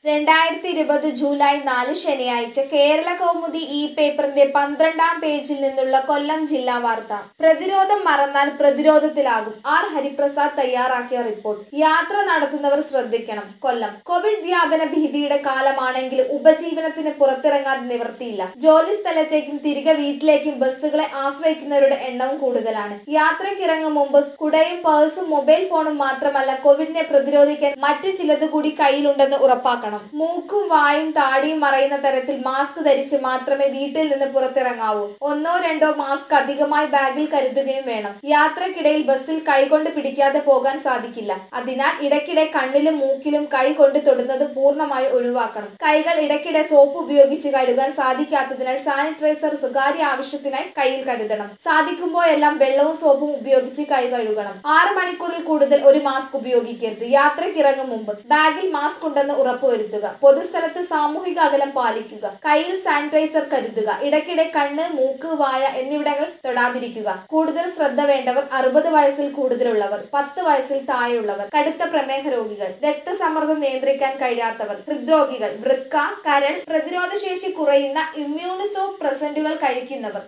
രണ്ടായിരത്തി ഇരുപത് ജൂലൈ നാല് ശനിയാഴ്ച കേരള കൗമുദി ഈ പേപ്പറിന്റെ പന്ത്രണ്ടാം പേജിൽ നിന്നുള്ള കൊല്ലം ജില്ലാ വാർത്ത പ്രതിരോധം മറന്നാൽ പ്രതിരോധത്തിലാകും ആർ ഹരിപ്രസാദ് തയ്യാറാക്കിയ റിപ്പോർട്ട് യാത്ര നടത്തുന്നവർ ശ്രദ്ധിക്കണം കൊല്ലം കോവിഡ് വ്യാപന ഭീതിയുടെ കാലമാണെങ്കിലും ഉപജീവനത്തിന് പുറത്തിറങ്ങാൻ നിവൃത്തിയില്ല ജോലി സ്ഥലത്തേക്കും തിരികെ വീട്ടിലേക്കും ബസ്സുകളെ ആശ്രയിക്കുന്നവരുടെ എണ്ണവും കൂടുതലാണ് യാത്രക്കിറങ്ങും മുമ്പ് കുടയും പേഴ്സും മൊബൈൽ ഫോണും മാത്രമല്ല കോവിഡിനെ പ്രതിരോധിക്കാൻ മറ്റു ചിലത് കൂടി കയ്യിലുണ്ടെന്ന് ഉറപ്പാക്കണം മൂക്കും വായും താടിയും മറയുന്ന തരത്തിൽ മാസ്ക് ധരിച്ച് മാത്രമേ വീട്ടിൽ നിന്ന് പുറത്തിറങ്ങാവൂ ഒന്നോ രണ്ടോ മാസ്ക് അധികമായി ബാഗിൽ കരുതുകയും വേണം യാത്രക്കിടയിൽ ബസ്സിൽ കൈകൊണ്ട് പിടിക്കാതെ പോകാൻ സാധിക്കില്ല അതിനാൽ ഇടയ്ക്കിടെ കണ്ണിലും മൂക്കിലും കൈ കൊണ്ട് തൊടുന്നത് പൂർണ്ണമായി ഒഴിവാക്കണം കൈകൾ ഇടയ്ക്കിടെ സോപ്പ് ഉപയോഗിച്ച് കഴുകാൻ സാധിക്കാത്തതിനാൽ സാനിറ്റൈസർ സ്വകാര്യ ആവശ്യത്തിനായി കയ്യിൽ കരുതണം സാധിക്കുമ്പോഴെല്ലാം വെള്ളവും സോപ്പും ഉപയോഗിച്ച് കൈ കഴുകണം ആറ് മണിക്കൂറിൽ കൂടുതൽ ഒരു മാസ്ക് ഉപയോഗിക്കരുത് യാത്രക്കിറങ്ങും മുമ്പ് ബാഗിൽ മാസ്ക് ഉണ്ടെന്ന് ഉറപ്പുവരുത്തുക പൊതുസ്ഥലത്ത് സാമൂഹിക അകലം പാലിക്കുക കയ്യിൽ സാനിറ്റൈസർ കരുതുക ഇടയ്ക്കിടെ കണ്ണ് മൂക്ക് വായ എന്നിവിടങ്ങൾ തൊടാതിരിക്കുക കൂടുതൽ ശ്രദ്ധ വേണ്ടവർ അറുപത് വയസ്സിൽ കൂടുതലുള്ളവർ പത്ത് വയസ്സിൽ താഴെയുള്ളവർ കടുത്ത പ്രമേഹ രോഗികൾ രക്തസമ്മർദ്ദം നിയന്ത്രിക്കാൻ കഴിയാത്തവർ ഹൃദ്രോഗികൾ വൃക്ക കരൾ പ്രതിരോധശേഷി കുറയുന്ന ഇമ്മ്യൂണിസോ പ്രസന്റുകൾ കഴിക്കുന്നവർ